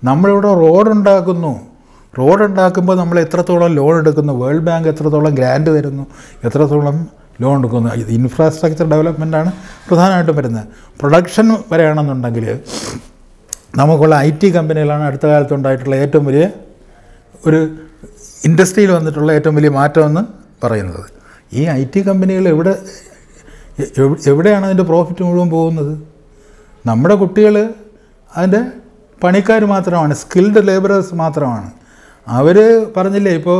നമ്മളിവിടെ റോഡ് ഉണ്ടാക്കുന്നു റോഡ് ഉണ്ടാക്കുമ്പോൾ നമ്മൾ എത്രത്തോളം ലോൺ എടുക്കുന്നു വേൾഡ് ബാങ്ക് എത്രത്തോളം ഗ്രാൻഡ് തരുന്നു എത്രത്തോളം ലോൺ എടുക്കുന്നു ഇത് ഇൻഫ്രാസ്ട്രക്ചർ ഡെവലപ്മെൻറ്റാണ് പ്രധാനമായിട്ടും വരുന്നത് പ്രൊഡക്ഷൻ വരെയാണെന്നുണ്ടെങ്കിൽ നമുക്കുള്ള ഐ ടി കമ്പനികളാണ് അടുത്ത കാലത്തുണ്ടായിട്ടുള്ള ഏറ്റവും വലിയ ഒരു ഇൻഡസ്ട്രിയിൽ വന്നിട്ടുള്ള ഏറ്റവും വലിയ മാറ്റമെന്ന് പറയുന്നത് ഈ ഐ ടി കമ്പനികൾ എവിടെ എവ്- എവിടെയാണ് അതിൻ്റെ പ്രോഫിറ്റ് മുഴുവൻ പോകുന്നത് നമ്മുടെ കുട്ടികൾ അതിൻ്റെ പണിക്കാർ മാത്രമാണ് സ്കിൽഡ് ലേബറേഴ്സ് മാത്രമാണ് അവർ പറഞ്ഞില്ലേ ഇപ്പോൾ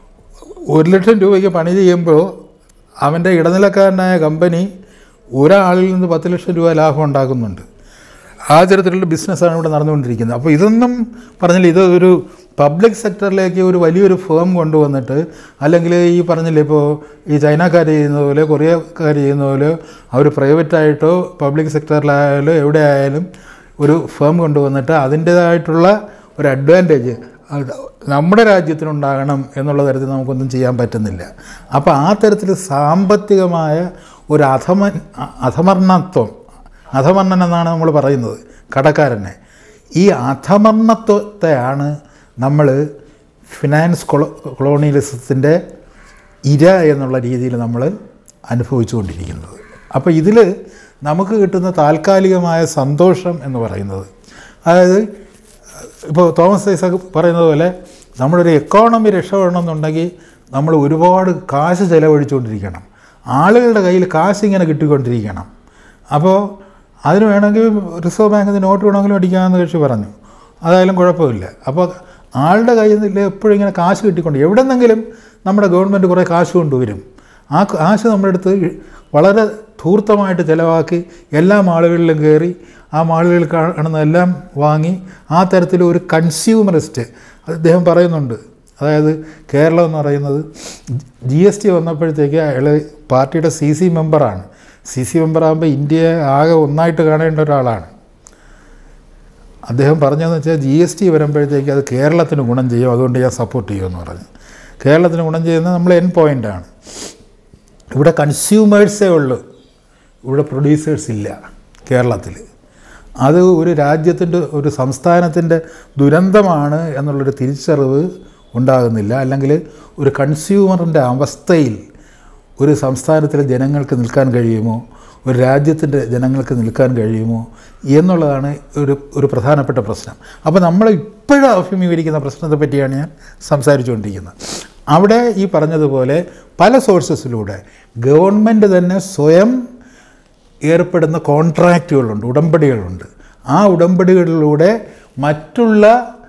ഒരു ലക്ഷം രൂപയ്ക്ക് പണി ചെയ്യുമ്പോൾ അവൻ്റെ ഇടനിലക്കാരനായ കമ്പനി ഒരാളിൽ നിന്ന് പത്ത് ലക്ഷം രൂപ ലാഭം ഉണ്ടാക്കുന്നുണ്ട് ആ തരത്തിലുള്ള ബിസിനസ്സാണ് ഇവിടെ നടന്നുകൊണ്ടിരിക്കുന്നത് അപ്പോൾ ഇതൊന്നും പറഞ്ഞില്ല ഇത് ഒരു പബ്ലിക് സെക്ടറിലേക്ക് ഒരു വലിയൊരു ഫേം കൊണ്ടുവന്നിട്ട് അല്ലെങ്കിൽ ഈ പറഞ്ഞില്ലേ ഇപ്പോൾ ഈ ചൈനക്കാർ ചെയ്യുന്ന പോലെ കൊറിയക്കാർ ചെയ്യുന്ന പോലെ അവർ പ്രൈവറ്റായിട്ടോ പബ്ലിക് സെക്ടറിലായാലും എവിടെ ആയാലും ഒരു ഫേം കൊണ്ടുവന്നിട്ട് അതിൻ്റേതായിട്ടുള്ള ഒരു അഡ്വാൻറ്റേജ് അത് നമ്മുടെ രാജ്യത്തിനുണ്ടാകണം എന്നുള്ള തരത്തിൽ നമുക്കൊന്നും ചെയ്യാൻ പറ്റുന്നില്ല അപ്പോൾ ആ തരത്തിൽ സാമ്പത്തികമായ ഒരു അധമ അധമർണത്വം അധമർണൻ എന്നാണ് നമ്മൾ പറയുന്നത് കടക്കാരനെ ഈ അധമർണത്വത്തെയാണ് നമ്മൾ ഫിനാൻസ് കൊളോ കൊളോണിയലിസത്തിൻ്റെ ഇര എന്നുള്ള രീതിയിൽ നമ്മൾ അനുഭവിച്ചുകൊണ്ടിരിക്കുന്നത് അപ്പോൾ ഇതിൽ നമുക്ക് കിട്ടുന്ന താൽക്കാലികമായ സന്തോഷം എന്ന് പറയുന്നത് അതായത് ഇപ്പോൾ തോമസ് ഐസക് പറയുന്നത് പോലെ നമ്മളൊരു എക്കോണമി രക്ഷപ്പെടണമെന്നുണ്ടെങ്കിൽ നമ്മൾ ഒരുപാട് കാശ് ചിലവഴിച്ചുകൊണ്ടിരിക്കണം ആളുകളുടെ കയ്യിൽ കാശ് ഇങ്ങനെ കിട്ടിക്കൊണ്ടിരിക്കണം അപ്പോൾ അതിന് വേണമെങ്കിൽ റിസർവ് ബാങ്കിൽ നിന്ന് നോട്ട് വേണമെങ്കിലും അടിക്കാമെന്ന് കക്ഷി പറഞ്ഞു അതായാലും കുഴപ്പമില്ല അപ്പോൾ ആളുടെ കയ്യിൽ നിന്ന് എപ്പോഴും ഇങ്ങനെ കാശ് കിട്ടിക്കൊണ്ട് എവിടെ നിന്നെങ്കിലും നമ്മുടെ ഗവൺമെൻറ് കുറേ കാശ് കൊണ്ടുവരും ആ കാശ് നമ്മുടെ അടുത്ത് വളരെ ധൂർത്തമായിട്ട് ചിലവാക്കി എല്ലാ മാളുകളിലും കയറി ആ മാളുകളിൽ കാണുന്നതെല്ലാം വാങ്ങി ആ തരത്തിൽ ഒരു കൺസ്യൂമറിസ്റ്റ് അദ്ദേഹം പറയുന്നുണ്ട് അതായത് കേരളം എന്ന് പറയുന്നത് ജി എസ് ടി വന്നപ്പോഴത്തേക്ക് അയാൾ പാർട്ടിയുടെ സി സി മെമ്പറാണ് സി സി മെമ്പറാകുമ്പോൾ ഇന്ത്യയെ ആകെ ഒന്നായിട്ട് കാണേണ്ട ഒരാളാണ് അദ്ദേഹം പറഞ്ഞതെന്ന് വെച്ചാൽ ജി എസ് ടി വരുമ്പോഴത്തേക്ക് അത് കേരളത്തിന് ഗുണം ചെയ്യും അതുകൊണ്ട് ഞാൻ സപ്പോർട്ട് ചെയ്യുമെന്ന് പറഞ്ഞു കേരളത്തിന് ഗുണം ചെയ്യുന്നത് നമ്മൾ എൻ പോയിൻ്റാണ് ഇവിടെ കൺസ്യൂമേഴ്സേ ഉള്ളൂ ഇവിടെ പ്രൊഡ്യൂസേഴ്സ് ഇല്ല കേരളത്തിൽ അത് ഒരു രാജ്യത്തിൻ്റെ ഒരു സംസ്ഥാനത്തിൻ്റെ ദുരന്തമാണ് എന്നുള്ളൊരു തിരിച്ചറിവ് ഉണ്ടാകുന്നില്ല അല്ലെങ്കിൽ ഒരു കൺസ്യൂമറിൻ്റെ അവസ്ഥയിൽ ഒരു സംസ്ഥാനത്തിലെ ജനങ്ങൾക്ക് നിൽക്കാൻ കഴിയുമോ ഒരു രാജ്യത്തിൻ്റെ ജനങ്ങൾക്ക് നിൽക്കാൻ കഴിയുമോ എന്നുള്ളതാണ് ഒരു ഒരു പ്രധാനപ്പെട്ട പ്രശ്നം അപ്പോൾ നമ്മൾ ഇപ്പോഴും അഭിമുഖീകരിക്കുന്ന പ്രശ്നത്തെ പറ്റിയാണ് ഞാൻ സംസാരിച്ചുകൊണ്ടിരിക്കുന്നത് അവിടെ ഈ പറഞ്ഞതുപോലെ പല സോഴ്സസിലൂടെ ഗവൺമെൻറ് തന്നെ സ്വയം ഏർപ്പെടുന്ന കോൺട്രാക്റ്റുകളുണ്ട് ഉടമ്പടികളുണ്ട് ആ ഉടമ്പടികളിലൂടെ മറ്റുള്ള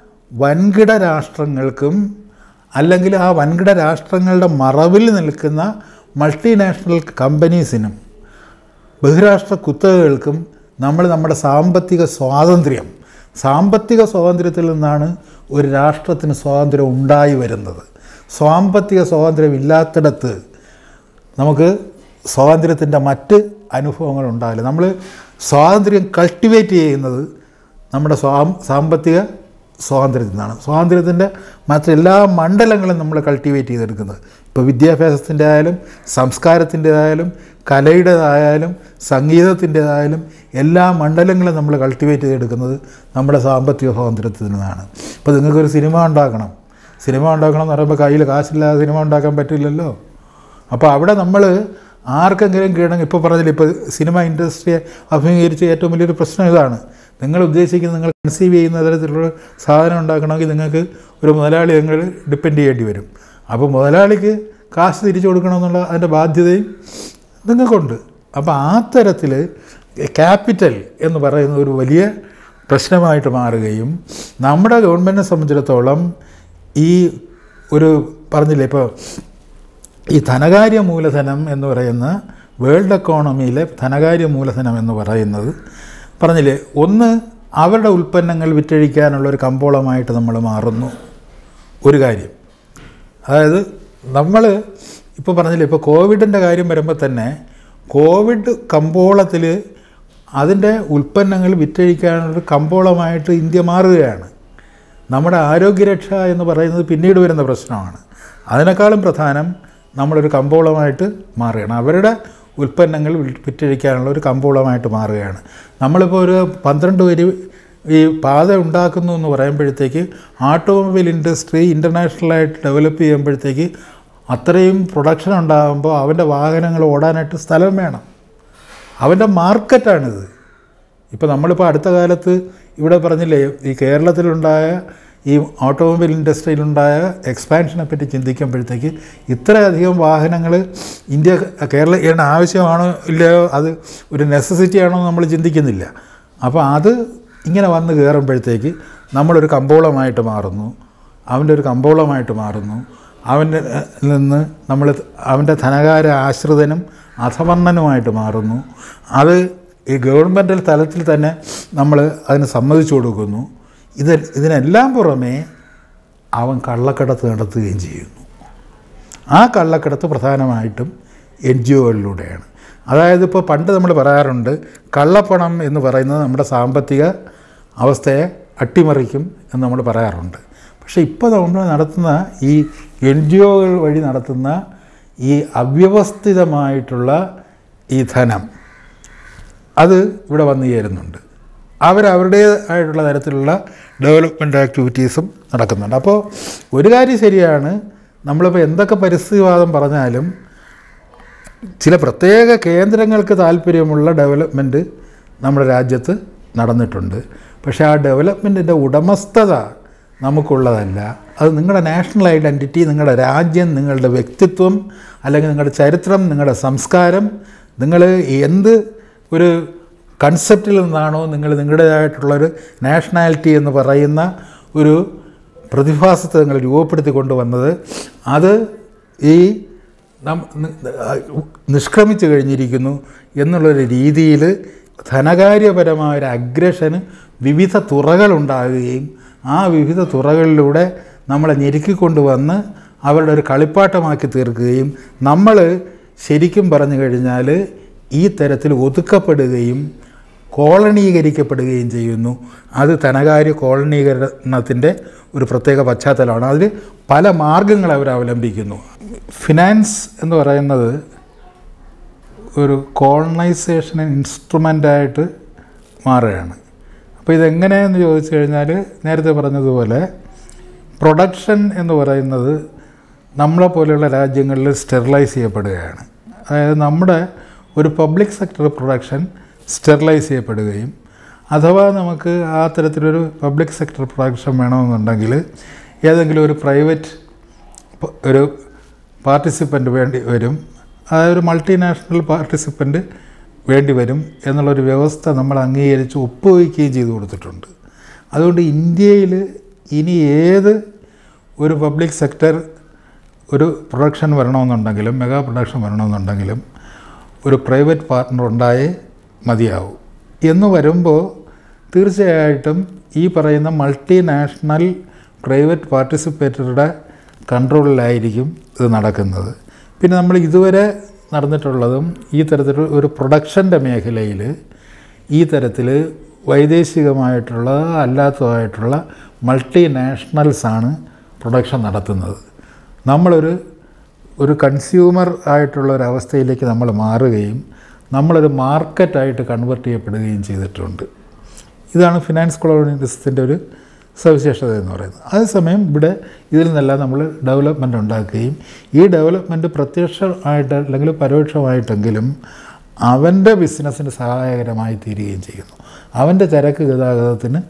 വൻകിട രാഷ്ട്രങ്ങൾക്കും അല്ലെങ്കിൽ ആ വൻകിട രാഷ്ട്രങ്ങളുടെ മറവിൽ നിൽക്കുന്ന മൾട്ടിനാഷണൽ കമ്പനീസിനും ബഹിരാഷ്ട്ര കുത്തകകൾക്കും നമ്മൾ നമ്മുടെ സാമ്പത്തിക സ്വാതന്ത്ര്യം സാമ്പത്തിക സ്വാതന്ത്ര്യത്തിൽ നിന്നാണ് ഒരു രാഷ്ട്രത്തിന് സ്വാതന്ത്ര്യം ഉണ്ടായി വരുന്നത് സാമ്പത്തിക സ്വാതന്ത്ര്യം ഇല്ലാത്തിടത്ത് നമുക്ക് സ്വാതന്ത്ര്യത്തിൻ്റെ മറ്റ് അനുഭവങ്ങൾ ഉണ്ടാവില്ല നമ്മൾ സ്വാതന്ത്ര്യം കൾട്ടിവേറ്റ് ചെയ്യുന്നത് നമ്മുടെ സ്വാ സാമ്പത്തിക സ്വാതന്ത്ര്യത്തിൽ നിന്നാണ് സ്വാതന്ത്ര്യത്തിൻ്റെ മറ്റെല്ലാ മണ്ഡലങ്ങളും നമ്മൾ കൾട്ടിവേറ്റ് ചെയ്തെടുക്കുന്നത് ഇപ്പോൾ വിദ്യാഭ്യാസത്തിൻ്റെ ആയാലും സംസ്കാരത്തിൻ്റേതായാലും കലയുടേതായാലും സംഗീതത്തിൻ്റേതായാലും എല്ലാ മണ്ഡലങ്ങളും നമ്മൾ കൾട്ടിവേറ്റ് ചെയ്തെടുക്കുന്നത് നമ്മുടെ സാമ്പത്തിക സ്വാതന്ത്ര്യത്തിൽ നിന്നാണ് ഇപ്പോൾ നിങ്ങൾക്കൊരു സിനിമ ഉണ്ടാക്കണം സിനിമ ഉണ്ടാക്കണം എന്ന് പറയുമ്പോൾ കയ്യിൽ കാശില്ലാതെ സിനിമ ഉണ്ടാക്കാൻ പറ്റില്ലല്ലോ അപ്പോൾ അവിടെ നമ്മൾ ആർക്കെങ്കിലും കീഴടങ്ങി ഇപ്പോൾ പറഞ്ഞില്ല ഇപ്പോൾ സിനിമ ഇൻഡസ്ട്രിയെ അഭിമുഖീകരിച്ച ഏറ്റവും വലിയൊരു പ്രശ്നം ഇതാണ് നിങ്ങൾ ഉദ്ദേശിക്കുന്ന നിങ്ങൾ കൺസീവ് ചെയ്യുന്ന തരത്തിലുള്ള സാധനം ഉണ്ടാക്കണമെങ്കിൽ നിങ്ങൾക്ക് ഒരു മുതലാളി നിങ്ങൾ ഡിപ്പെൻഡ് ചെയ്യേണ്ടി വരും അപ്പോൾ മുതലാളിക്ക് കാശ് തിരിച്ചു കൊടുക്കണമെന്നുള്ള അതിൻ്റെ ബാധ്യതയും നിങ്ങൾക്കുണ്ട് അപ്പോൾ ആ തരത്തിൽ ക്യാപിറ്റൽ എന്ന് പറയുന്ന ഒരു വലിയ പ്രശ്നമായിട്ട് മാറുകയും നമ്മുടെ ഗവൺമെൻറ്റിനെ സംബന്ധിച്ചിടത്തോളം ഈ ഒരു പറഞ്ഞില്ലേ ഇപ്പോൾ ഈ ധനകാര്യ മൂലധനം എന്ന് പറയുന്ന വേൾഡ് എക്കോണമിയിലെ ധനകാര്യ മൂലധനം എന്ന് പറയുന്നത് പറഞ്ഞില്ലേ ഒന്ന് അവരുടെ ഉൽപ്പന്നങ്ങൾ വിറ്റഴിക്കാനുള്ള ഒരു കമ്പോളമായിട്ട് നമ്മൾ മാറുന്നു ഒരു കാര്യം അതായത് നമ്മൾ ഇപ്പോൾ പറഞ്ഞില്ലേ ഇപ്പോൾ കോവിഡിൻ്റെ കാര്യം വരുമ്പോൾ തന്നെ കോവിഡ് കമ്പോളത്തിൽ അതിൻ്റെ ഉൽപ്പന്നങ്ങൾ വിറ്റഴിക്കാനുള്ളൊരു കമ്പോളമായിട്ട് ഇന്ത്യ മാറുകയാണ് നമ്മുടെ ആരോഗ്യരക്ഷ എന്ന് പറയുന്നത് പിന്നീട് വരുന്ന പ്രശ്നമാണ് അതിനേക്കാളും പ്രധാനം നമ്മളൊരു കമ്പോളമായിട്ട് മാറുകയാണ് അവരുടെ ഉൽപ്പന്നങ്ങൾ വിറ്റഴിക്കാനുള്ള ഒരു കമ്പോളമായിട്ട് മാറുകയാണ് നമ്മളിപ്പോൾ ഒരു പന്ത്രണ്ട് വരി ഈ പാത ഉണ്ടാക്കുന്നു എന്ന് പറയുമ്പോഴത്തേക്ക് ഓട്ടോമൊബൈൽ ഇൻഡസ്ട്രി ഇൻ്റർനാഷണലായിട്ട് ഡെവലപ്പ് ചെയ്യുമ്പോഴത്തേക്ക് അത്രയും പ്രൊഡക്ഷൻ ഉണ്ടാകുമ്പോൾ അവൻ്റെ വാഹനങ്ങൾ ഓടാനായിട്ട് സ്ഥലം വേണം അവൻ്റെ മാർക്കറ്റാണിത് ഇപ്പോൾ നമ്മളിപ്പോൾ അടുത്ത കാലത്ത് ഇവിടെ പറഞ്ഞില്ലേ ഈ കേരളത്തിലുണ്ടായ ഈ ഓട്ടോമൊബൈൽ ഇൻഡസ്ട്രിയിലുണ്ടായ എക്സ്പാൻഷനെ പറ്റി ചിന്തിക്കുമ്പോഴത്തേക്ക് ഇത്രയധികം വാഹനങ്ങൾ ഇന്ത്യ കേരളത്തിന് ആവശ്യമാണോ ഇല്ലയോ അത് ഒരു നെസസിറ്റി ആണോ എന്ന് നമ്മൾ ചിന്തിക്കുന്നില്ല അപ്പോൾ അത് ഇങ്ങനെ വന്ന് കയറുമ്പോഴത്തേക്ക് നമ്മളൊരു കമ്പോളമായിട്ട് മാറുന്നു അവൻ്റെ ഒരു കമ്പോളമായിട്ട് മാറുന്നു അവൻ്റെ നിന്ന് നമ്മൾ അവൻ്റെ ധനകാര ആശ്രിതനും അധവർണ്ണനുമായിട്ട് മാറുന്നു അത് ഈ ഗവൺമെൻറ്റൽ തലത്തിൽ തന്നെ നമ്മൾ അതിന് സമ്മതിച്ചു കൊടുക്കുന്നു ഇത് ഇതിനെല്ലാം പുറമേ അവൻ കള്ളക്കടത്ത് നടത്തുകയും ചെയ്യുന്നു ആ കള്ളക്കടത്ത് പ്രധാനമായിട്ടും എൻ ജി ഒകളിലൂടെയാണ് അതായത് ഇപ്പോൾ പണ്ട് നമ്മൾ പറയാറുണ്ട് കള്ളപ്പണം എന്ന് പറയുന്നത് നമ്മുടെ സാമ്പത്തിക അവസ്ഥയെ അട്ടിമറിക്കും എന്ന് നമ്മൾ പറയാറുണ്ട് പക്ഷേ ഇപ്പോൾ നമ്മൾ നടത്തുന്ന ഈ എൻ ജി ഒകൾ വഴി നടത്തുന്ന ഈ അവ്യവസ്ഥിതമായിട്ടുള്ള ഈ ധനം അത് ഇവിടെ വന്നു ചേരുന്നുണ്ട് അവരവരുടേതായിട്ടുള്ള തരത്തിലുള്ള ഡെവലപ്മെൻറ്റ് ആക്ടിവിറ്റീസും നടക്കുന്നുണ്ട് അപ്പോൾ ഒരു കാര്യം ശരിയാണ് നമ്മളിപ്പോൾ എന്തൊക്കെ പരിസ്ഥിതിവാദം പറഞ്ഞാലും ചില പ്രത്യേക കേന്ദ്രങ്ങൾക്ക് താല്പര്യമുള്ള ഡെവലപ്മെൻറ്റ് നമ്മുടെ രാജ്യത്ത് നടന്നിട്ടുണ്ട് പക്ഷേ ആ ഡെവലപ്മെൻറ്റിൻ്റെ ഉടമസ്ഥത നമുക്കുള്ളതല്ല അത് നിങ്ങളുടെ നാഷണൽ ഐഡൻറ്റിറ്റി നിങ്ങളുടെ രാജ്യം നിങ്ങളുടെ വ്യക്തിത്വം അല്ലെങ്കിൽ നിങ്ങളുടെ ചരിത്രം നിങ്ങളുടെ സംസ്കാരം നിങ്ങൾ എന്ത് ഒരു കൺസെപ്റ്റിൽ നിന്നാണോ നിങ്ങൾ നിങ്ങളുടേതായിട്ടുള്ളൊരു നാഷണാലിറ്റി എന്ന് പറയുന്ന ഒരു പ്രതിഭാസത്തെ നിങ്ങൾ രൂപപ്പെടുത്തി കൊണ്ടുവന്നത് അത് ഈ നം നി- നിഷ്ക്രമിച്ചു കഴിഞ്ഞിരിക്കുന്നു എന്നുള്ളൊരു രീതിയിൽ ധനകാര്യപരമായ ഒരു അഗ്രഷന് വിവിധ തുറകളുണ്ടാകുകയും ആ വിവിധ തുറകളിലൂടെ നമ്മളെ ഞെരുക്കിക്കൊണ്ടുവന്ന് അവരുടെ ഒരു കളിപ്പാട്ടമാക്കി തീർക്കുകയും നമ്മൾ ശരിക്കും പറഞ്ഞു കഴിഞ്ഞാൽ ഈ തരത്തിൽ ഒതുക്കപ്പെടുകയും കോളനീകരിക്കപ്പെടുകയും ചെയ്യുന്നു അത് ധനകാര്യ കോളനീകരണത്തിൻ്റെ ഒരു പ്രത്യേക പശ്ചാത്തലമാണ് അതിൽ പല മാർഗങ്ങൾ അവർ അവലംബിക്കുന്നു ഫിനാൻസ് എന്ന് പറയുന്നത് ഒരു കോളനൈസേഷൻ ഇൻസ്ട്രുമെൻ്റായിട്ട് മാറുകയാണ് അപ്പോൾ ഇതെങ്ങനെയെന്ന് ചോദിച്ചു കഴിഞ്ഞാൽ നേരത്തെ പറഞ്ഞതുപോലെ പ്രൊഡക്ഷൻ എന്ന് പറയുന്നത് നമ്മളെ പോലെയുള്ള രാജ്യങ്ങളിൽ സ്റ്റെറിലൈസ് ചെയ്യപ്പെടുകയാണ് അതായത് നമ്മുടെ ഒരു പബ്ലിക് സെക്ടർ പ്രൊഡക്ഷൻ സ്റ്റെറിലൈസ് ചെയ്യപ്പെടുകയും അഥവാ നമുക്ക് ആ തരത്തിലൊരു പബ്ലിക് സെക്ടർ പ്രൊഡക്ഷൻ വേണമെന്നുണ്ടെങ്കിൽ ഏതെങ്കിലും ഒരു പ്രൈവറ്റ് പ- ഒരു പാർട്ടിസിപ്പൻ്റ് വേണ്ടി വരും അതായത് ഒരു മൾട്ടിനാഷണൽ പാർട്ടിസിപ്പൻ്റ് വേണ്ടി വരും എന്നുള്ളൊരു വ്യവസ്ഥ നമ്മൾ അംഗീകരിച്ച് ഒപ്പുവയ്ക്കുകയും ചെയ്തു കൊടുത്തിട്ടുണ്ട് അതുകൊണ്ട് ഇന്ത്യയിൽ ഇനി ഏത് ഒരു പബ്ലിക് സെക്ടർ ഒരു പ്രൊഡക്ഷൻ വരണമെന്നുണ്ടെങ്കിലും മെഗാ പ്രൊഡക്ഷൻ വരണമെന്നുണ്ടെങ്കിലും ഒരു പ്രൈവറ്റ് പാർട്ട്ണർ ഉണ്ടായേ മതിയാവും എന്ന് വരുമ്പോൾ തീർച്ചയായിട്ടും ഈ പറയുന്ന മൾട്ടിനാഷണൽ പ്രൈവറ്റ് പാർട്ടിസിപ്പേറ്ററുടെ കൺട്രോളിലായിരിക്കും ഇത് നടക്കുന്നത് പിന്നെ നമ്മൾ ഇതുവരെ നടന്നിട്ടുള്ളതും ഈ തരത്തിൽ ഒരു പ്രൊഡക്ഷൻ്റെ മേഖലയിൽ ഈ തരത്തിൽ വൈദേശികമായിട്ടുള്ള അല്ലാത്തതായിട്ടുള്ള മൾട്ടിനാഷണൽസാണ് പ്രൊഡക്ഷൻ നടത്തുന്നത് നമ്മളൊരു ഒരു കൺസ്യൂമർ ആയിട്ടുള്ള ഒരു അവസ്ഥയിലേക്ക് നമ്മൾ മാറുകയും നമ്മളൊരു മാർക്കറ്റായിട്ട് കൺവെർട്ട് ചെയ്യപ്പെടുകയും ചെയ്തിട്ടുണ്ട് ഇതാണ് ഫിനാൻസ് കൊളോണിയലിസത്തിൻ്റെ ഒരു സവിശേഷത എന്ന് പറയുന്നത് അതേസമയം ഇവിടെ ഇതിൽ നിന്നെല്ലാം നമ്മൾ ഡെവലപ്മെൻ്റ് ഉണ്ടാക്കുകയും ഈ ഡെവലപ്മെൻറ്റ് പ്രത്യക്ഷമായിട്ട് അല്ലെങ്കിൽ പരോക്ഷമായിട്ടെങ്കിലും അവൻ്റെ ബിസിനസ്സിന് സഹായകരമായി തീരുകയും ചെയ്യുന്നു അവൻ്റെ ചരക്ക് ഗതാഗതത്തിന്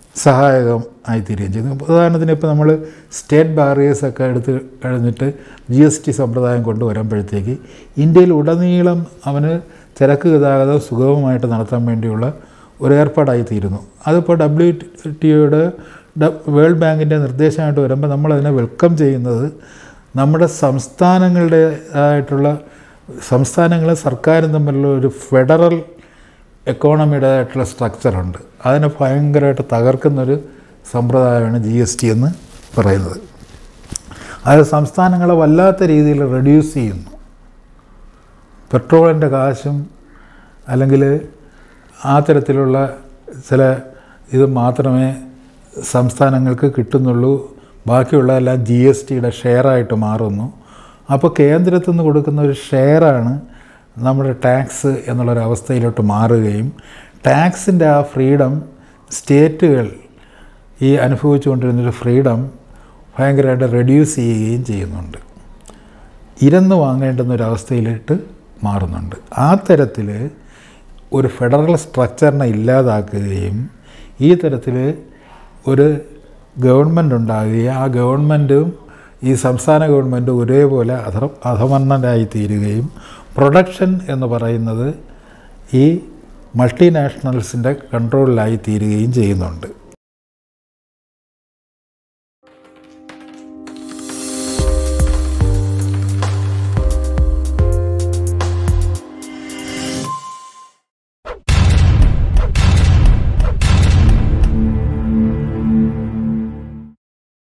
സഹായകമായി തീരുകയും ചെയ്യുന്നു ഉദാഹരണത്തിന് ഇപ്പോൾ നമ്മൾ സ്റ്റേറ്റ് ബാറിയേഴ്സൊക്കെ എടുത്ത് കഴിഞ്ഞിട്ട് ജി എസ് ടി സമ്പ്രദായം കൊണ്ടുവരുമ്പോഴത്തേക്ക് ഇന്ത്യയിൽ ഉടനീളം അവന് ചരക്ക് ഗതാഗതം സുഗമമായിട്ട് നടത്താൻ വേണ്ടിയുള്ള ഒരു ഏർപ്പാടായി തീരുന്നു അതിപ്പോൾ ഡബ്ല്യു ടിയുടെ വേൾഡ് ബാങ്കിൻ്റെ നിർദ്ദേശമായിട്ട് വരുമ്പോൾ നമ്മളതിനെ വെൽക്കം ചെയ്യുന്നത് നമ്മുടെ സംസ്ഥാനങ്ങളുടേതായിട്ടുള്ള സംസ്ഥാനങ്ങളും സർക്കാരും തമ്മിലുള്ള ഒരു ഫെഡറൽ എക്കോണമിയുടേതായിട്ടുള്ള സ്ട്രക്ചറുണ്ട് അതിനെ ഭയങ്കരമായിട്ട് തകർക്കുന്നൊരു സമ്പ്രദായമാണ് ജി എസ് ടി എന്ന് പറയുന്നത് അത് സംസ്ഥാനങ്ങളെ വല്ലാത്ത രീതിയിൽ റെഡ്യൂസ് ചെയ്യുന്നു പെട്രോളിൻ്റെ കാശും അല്ലെങ്കിൽ ആ തരത്തിലുള്ള ചില ഇത് മാത്രമേ സംസ്ഥാനങ്ങൾക്ക് കിട്ടുന്നുള്ളൂ ബാക്കിയുള്ളതെല്ലാം ജി എസ് ടിയുടെ ഷെയറായിട്ട് മാറുന്നു അപ്പോൾ കേന്ദ്രത്തിൽ നിന്ന് കൊടുക്കുന്ന ഒരു ഷെയറാണ് നമ്മുടെ ടാക്സ് എന്നുള്ളൊരവസ്ഥയിലോട്ട് മാറുകയും ടാക്സിൻ്റെ ആ ഫ്രീഡം സ്റ്റേറ്റുകൾ ഈ അനുഭവിച്ചുകൊണ്ടിരുന്നൊരു ഫ്രീഡം ഭയങ്കരമായിട്ട് റെഡ്യൂസ് ചെയ്യുകയും ചെയ്യുന്നുണ്ട് ഇരന്ന് വാങ്ങേണ്ടുന്ന ഒരു അവസ്ഥയിലിട്ട് മാറുന്നുണ്ട് ആ തരത്തിൽ ഒരു ഫെഡറൽ സ്ട്രക്ചറിനെ ഇല്ലാതാക്കുകയും ഈ തരത്തിൽ ഒരു ഗവൺമെൻറ് ഉണ്ടാകുകയും ആ ഗവൺമെൻറ്റും ഈ സംസ്ഥാന ഗവൺമെൻറ്റും ഒരേപോലെ അധ അധമന്നരായി തീരുകയും പ്രൊഡക്ഷൻ എന്ന് പറയുന്നത് ഈ മൾട്ടിനാഷണൽസിൻ്റെ കൺട്രോളിലായി തീരുകയും ചെയ്യുന്നുണ്ട്